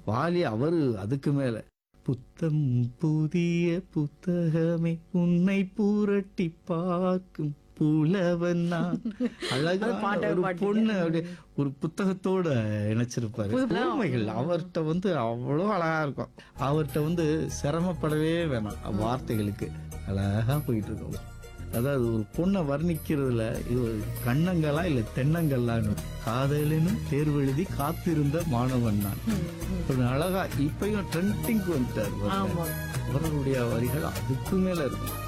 வாலி அவரு அதுக்கு மேல புத்தம் புதிய புத்தகமே உன்னை பூரட்டி பார்க்கும் புலவன் நான் அழகா அது பாட்டா ஒரு பாட்டீங்க. பொண்ணு அப்படியே ஒரு புத்தகத்தோட இணைச்சிருப்பாரு உண்மைகள் அவர்கிட்ட வந்து அவ்வளோ அழகா இருக்கும் அவர்கிட்ட வந்து சிரமப்படவே வேணாம் வார்த்தைகளுக்கு அழகா போயிட்டு இருக்கும் அதாவது ஒரு பொண்ணை வர்ணிக்கிறதுல இது ஒரு கண்ணங்களா இல்ல தென்னங்கள்லான்னு காதலினும் தேர்வு எழுதி காத்திருந்த மாணவன் நான் ஒரு அழகா இப்பயும் ட்ரெண்டிங்க்கு வந்துட்டாரு பாருங்க. ஆமா அவர்களுடைய வரிகள் அதுக்கு மேல இருக்கும்